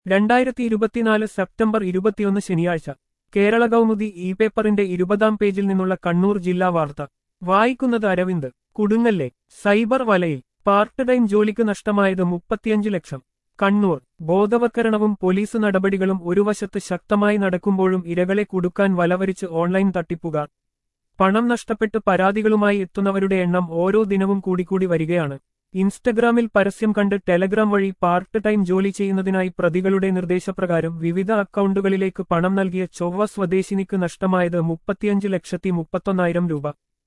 രണ്ടായിരത്തി ഇരുപത്തിനാല് സെപ്റ്റംബർ ഇരുപത്തിയൊന്ന് ശനിയാഴ്ച കേരള കൗമുദി ഇ പേപ്പറിന്റെ ഇരുപതാം പേജിൽ നിന്നുള്ള കണ്ണൂർ ജില്ലാ വാർത്ത വായിക്കുന്നത് അരവിന്ദ് കുടുങ്ങല്ലേ സൈബർ വലയിൽ പാർട്ട് ടൈം ജോലിക്ക് നഷ്ടമായത് മുപ്പത്തിയഞ്ച് ലക്ഷം കണ്ണൂർ ബോധവൽക്കരണവും പോലീസ് നടപടികളും ഒരു വശത്ത് ശക്തമായി നടക്കുമ്പോഴും ഇരകളെ കുടുക്കാൻ വലവരിച്ച് ഓൺലൈൻ തട്ടിപ്പുകാർ പണം നഷ്ടപ്പെട്ട് പരാതികളുമായി എത്തുന്നവരുടെ എണ്ണം ഓരോ ദിനവും കൂടിക്കൂടി വരികയാണ് ഇൻസ്റ്റഗ്രാമിൽ പരസ്യം കണ്ട് ടെലഗ്രാം വഴി പാർട്ട് ടൈം ജോലി ചെയ്യുന്നതിനായി പ്രതികളുടെ നിർദ്ദേശപ്രകാരം വിവിധ അക്കൗണ്ടുകളിലേക്ക് പണം നൽകിയ ചൊവ്വ സ്വദേശിനിക്ക് നഷ്ടമായത് മുപ്പത്തിയഞ്ച് ലക്ഷത്തി മുപ്പത്തൊന്നായിരം രൂപ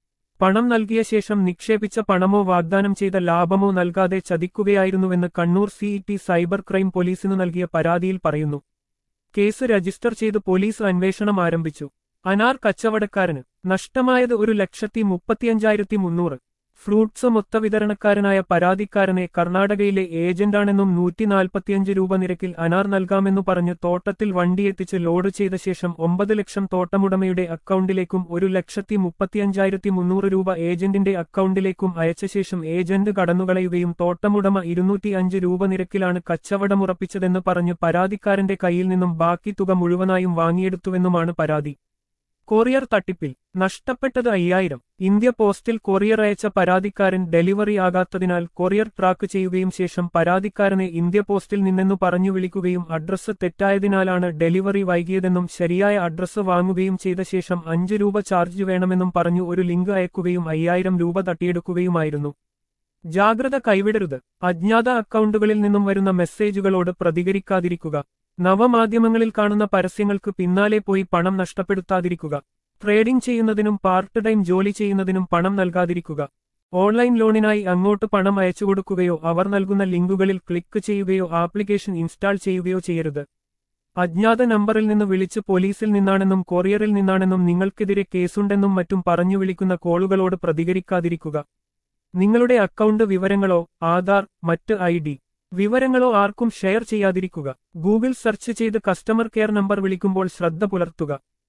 പണം നൽകിയ ശേഷം നിക്ഷേപിച്ച പണമോ വാഗ്ദാനം ചെയ്ത ലാഭമോ നൽകാതെ ചതിക്കുകയായിരുന്നുവെന്ന് കണ്ണൂർ സിഇടി സൈബർ ക്രൈം പോലീസിനു നൽകിയ പരാതിയിൽ പറയുന്നു കേസ് രജിസ്റ്റർ ചെയ്ത് പോലീസ് അന്വേഷണം ആരംഭിച്ചു അനാർ കച്ചവടക്കാരന് നഷ്ടമായത് ഒരു ലക്ഷത്തി മുപ്പത്തിയഞ്ചായിരത്തി മുന്നൂറ് ഫ്രൂട്ട്സ് മൊത്തവിതരണക്കാരനായ പരാതിക്കാരനെ കർണാടകയിലെ ഏജന്റാണെന്നും നൂറ്റി നാൽപ്പത്തിയഞ്ച് രൂപ നിരക്കിൽ അനാർ നൽകാമെന്നു പറഞ്ഞ് തോട്ടത്തിൽ വണ്ടിയെത്തിച്ച് ലോഡ് ചെയ്ത ശേഷം ഒമ്പത് ലക്ഷം തോട്ടമുടമയുടെ അക്കൗണ്ടിലേക്കും ഒരു ലക്ഷത്തി മുപ്പത്തിയഞ്ചായിരത്തി മുന്നൂറ് രൂപ ഏജന്റിന്റെ അക്കൗണ്ടിലേക്കും അയച്ച ശേഷം ഏജന്റ് കടന്നുകളയുകയും തോട്ടമുടമ ഇരുന്നൂറ്റി അഞ്ച് രൂപ നിരക്കിലാണ് കച്ചവടമുറപ്പിച്ചതെന്ന് പറഞ്ഞ് പരാതിക്കാരന്റെ കയ്യിൽ നിന്നും ബാക്കി തുക മുഴുവനായും വാങ്ങിയെടുത്തുവെന്നുമാണ് പരാതി കൊറിയർ തട്ടിപ്പിൽ നഷ്ടപ്പെട്ടത് അയ്യായിരം ഇന്ത്യ പോസ്റ്റിൽ കൊറിയർ അയച്ച പരാതിക്കാരൻ ഡെലിവറി ആകാത്തതിനാൽ കൊറിയർ ട്രാക്ക് ചെയ്യുകയും ശേഷം പരാതിക്കാരനെ ഇന്ത്യ പോസ്റ്റിൽ നിന്നെന്നു പറഞ്ഞു വിളിക്കുകയും അഡ്രസ്സ് തെറ്റായതിനാലാണ് ഡെലിവറി വൈകിയതെന്നും ശരിയായ അഡ്രസ്സ് വാങ്ങുകയും ചെയ്ത ശേഷം അഞ്ച് രൂപ ചാർജ് വേണമെന്നും പറഞ്ഞു ഒരു ലിങ്ക് അയക്കുകയും അയ്യായിരം രൂപ തട്ടിയെടുക്കുകയുമായിരുന്നു ജാഗ്രത കൈവിടരുത് അജ്ഞാത അക്കൗണ്ടുകളിൽ നിന്നും വരുന്ന മെസ്സേജുകളോട് പ്രതികരിക്കാതിരിക്കുക നവമാധ്യമങ്ങളിൽ കാണുന്ന പരസ്യങ്ങൾക്ക് പിന്നാലെ പോയി പണം നഷ്ടപ്പെടുത്താതിരിക്കുക ട്രേഡിംഗ് ചെയ്യുന്നതിനും പാർട്ട് ടൈം ജോലി ചെയ്യുന്നതിനും പണം നൽകാതിരിക്കുക ഓൺലൈൻ ലോണിനായി അങ്ങോട്ട് പണം അയച്ചുകൊടുക്കുകയോ അവർ നൽകുന്ന ലിങ്കുകളിൽ ക്ലിക്ക് ചെയ്യുകയോ ആപ്ലിക്കേഷൻ ഇൻസ്റ്റാൾ ചെയ്യുകയോ ചെയ്യരുത് അജ്ഞാത നമ്പറിൽ നിന്ന് വിളിച്ച് പോലീസിൽ നിന്നാണെന്നും കൊറിയറിൽ നിന്നാണെന്നും നിങ്ങൾക്കെതിരെ കേസുണ്ടെന്നും മറ്റും പറഞ്ഞു വിളിക്കുന്ന കോളുകളോട് പ്രതികരിക്കാതിരിക്കുക നിങ്ങളുടെ അക്കൗണ്ട് വിവരങ്ങളോ ആധാർ മറ്റ് ഐ ഡി വിവരങ്ങളോ ആർക്കും ഷെയർ ചെയ്യാതിരിക്കുക ഗൂഗിൾ സെർച്ച് ചെയ്ത് കസ്റ്റമർ കെയർ നമ്പർ വിളിക്കുമ്പോൾ ശ്രദ്ധ പുലർത്തുക